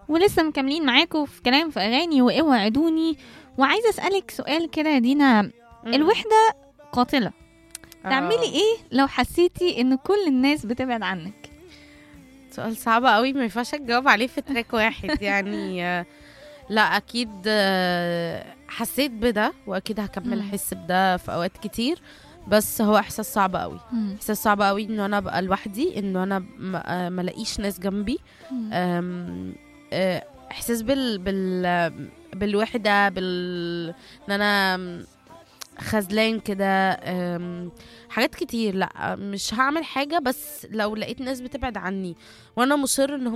ولسه مكملين معاكم في كلام في اغاني واوعدوني وعايزه اسالك سؤال كده يا دينا الوحده قاتله تعملي ايه لو حسيتي ان كل الناس بتبعد عنك سؤال صعب قوي ما ينفعش تجاوب عليه في تراك واحد يعني آه، لا اكيد آه، حسيت بده واكيد هكمل مم. احس بده في اوقات كتير بس هو احساس صعب قوي احساس صعب قوي انه انا ابقى لوحدي انه انا م- آه، ما الاقيش ناس جنبي أم، آه، احساس بال بال بالوحده بال ان انا خذلان كده أم، حاجات كتير لا مش هعمل حاجه بس لو لقيت ناس بتبعد عني وانا مصر ان هم